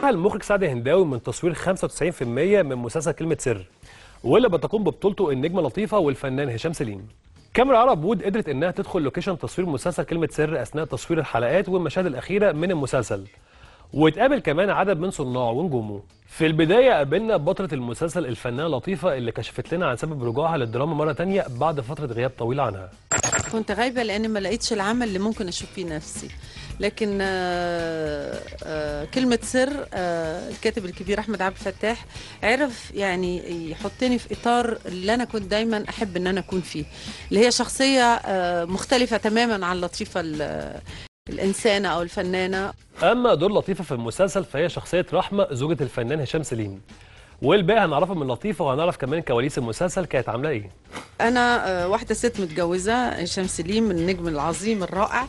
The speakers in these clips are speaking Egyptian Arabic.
المخرج سعد هنداوي من تصوير 95% من مسلسل كلمة سر واللي بتقوم ببطولته النجمة لطيفة والفنان هشام سليم كاميرا عرب وود قدرت انها تدخل لوكيشن تصوير مسلسل كلمة سر اثناء تصوير الحلقات والمشاهد الاخيرة من المسلسل واتقابل كمان عدد من صناعه ونجومه في البداية قابلنا بطلة المسلسل الفنانة لطيفة اللي كشفت لنا عن سبب رجوعها للدراما مرة تانية بعد فترة غياب طويل عنها كنت غايبة لأني ما لقيتش العمل اللي ممكن أشوف فيه نفسي لكن آه، آه، كلمة سر آه، الكاتب الكبير أحمد عبد الفتاح عرف يعني يحطني في إطار اللي أنا كنت دايما أحب إن أنا أكون فيه اللي هي شخصية آه، مختلفة تماما عن لطيفة ال- الإنسانة أو الفنانة اما دور لطيفة في المسلسل فهي شخصية رحمة زوجة الفنان هشام سليم والباقي هنعرفه من لطيفة وهنعرف كمان كواليس المسلسل كانت عاملة ايه أنا آه، واحدة ست متجوزة هشام سليم النجم العظيم الرائع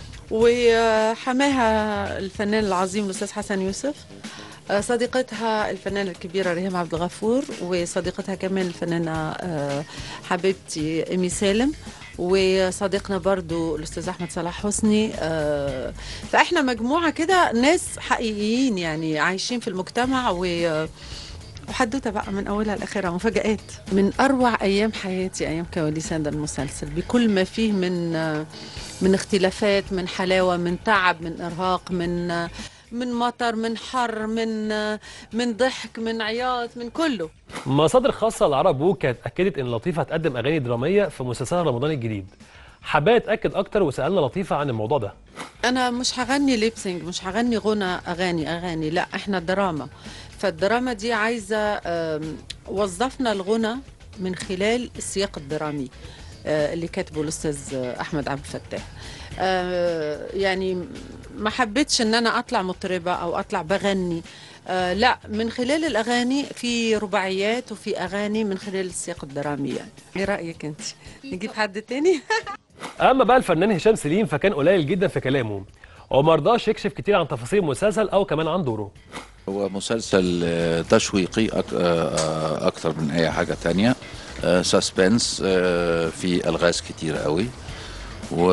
وحماها الفنان العظيم الأستاذ حسن يوسف آه، صديقتها الفنانة الكبيرة ريهام عبد الغفور وصديقتها كمان الفنانة آه، حبيبتي إيمي سالم وصديقنا برضو الأستاذ أحمد صلاح حسني آه، فإحنا مجموعة كده ناس حقيقيين يعني عايشين في المجتمع و وحدوته بقى من اولها لاخرها مفاجات من اروع ايام حياتي ايام كواليس هذا المسلسل بكل ما فيه من من اختلافات من حلاوه من تعب من ارهاق من من مطر من حر من من ضحك من عياط من كله مصادر خاصة لعرب ووك كانت أكدت إن لطيفة هتقدم أغاني درامية في مسلسل رمضان الجديد حابة أتأكد أكتر وسألنا لطيفة عن الموضوع ده انا مش هغني ليبسينج مش هغني غنى اغاني اغاني لا احنا دراما فالدراما دي عايزه آم، وظفنا الغنى من خلال السياق الدرامي آه، اللي كاتبه الاستاذ آه، احمد عبد الفتاح آه، يعني ما حبيتش ان انا اطلع مطربه او اطلع بغني آه لا من خلال الاغاني في رباعيات وفي اغاني من خلال السياق الدرامي يعني ايه رايك انت نجيب حد تاني أما بقى الفنان هشام سليم فكان قليل جدا في كلامه وما رضاش يكشف كتير عن تفاصيل المسلسل أو كمان عن دوره هو مسلسل آه، تشويقي أك- آه، آه، اكتر من اي حاجه تانية آه، سسبنس آه، في الغاز كتير قوي و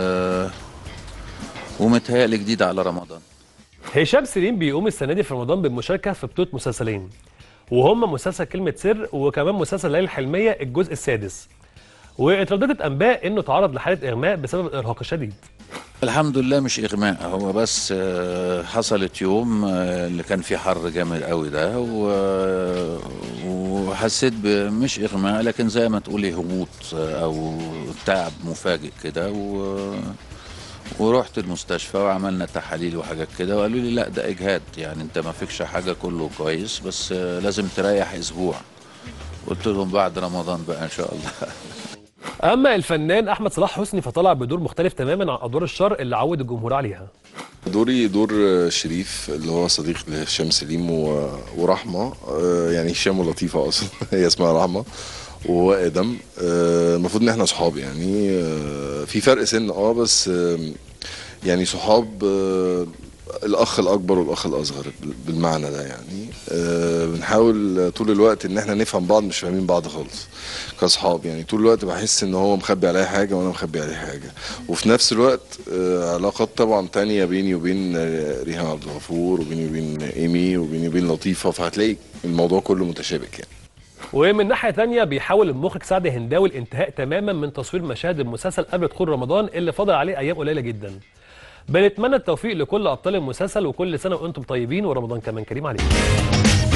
ومتهيألي جديد على رمضان هشام سليم بيقوم السنة دي في رمضان بالمشاركة في بطولة مسلسلين وهم مسلسل كلمة سر وكمان مسلسل ليلة الحلمية الجزء السادس واترددت أنباء إنه تعرض لحالة إغماء بسبب الإرهاق الشديد الحمد لله مش اغماء هو بس آه، حصلت يوم آه، اللي كان فيه حر جامد قوي ده و- وحسيت ب- مش اغماء لكن زي ما تقولي هبوط آه، او تعب مفاجئ كده و ورحت المستشفى وعملنا تحاليل وحاجات كده وقالوا لي لا ده اجهاد يعني انت ما فيكش حاجه كله كويس بس آه، لازم تريح اسبوع قلت لهم بعد رمضان بقى ان شاء الله أما الفنان أحمد صلاح حسني فطلع بدور مختلف تماما عن أدوار الشر اللي عود الجمهور عليها دوري دور شريف اللي هو صديق لهشام سليم و- ورحمه آه، يعني هشام ولطيفه اصلا هي اسمها رحمه وهو ادم آه، المفروض ان احنا صحاب يعني آه، في فرق سن اه بس آه، يعني صحاب آه، الاخ الاكبر والاخ الاصغر بال- بالمعنى ده يعني آه، بنحاول طول الوقت ان احنا نفهم بعض مش فاهمين بعض خالص كاصحاب يعني طول الوقت بحس ان هو مخبي عليا حاجه وانا مخبي عليه حاجه وفي نفس الوقت آه، علاقات طبعا تانية بيني وبين آه، ريهام عبد الغفور وبيني وبين ايمي وبيني وبين لطيفه فهتلاقي الموضوع كله متشابك يعني ومن ناحية تانية بيحاول المخرج سعد هنداوي الانتهاء تماما من تصوير مشاهد المسلسل قبل دخول رمضان اللي فاضل عليه أيام قليلة جدا بنتمنى التوفيق لكل أبطال المسلسل وكل سنة وأنتم طيبين ورمضان كمان كريم عليكم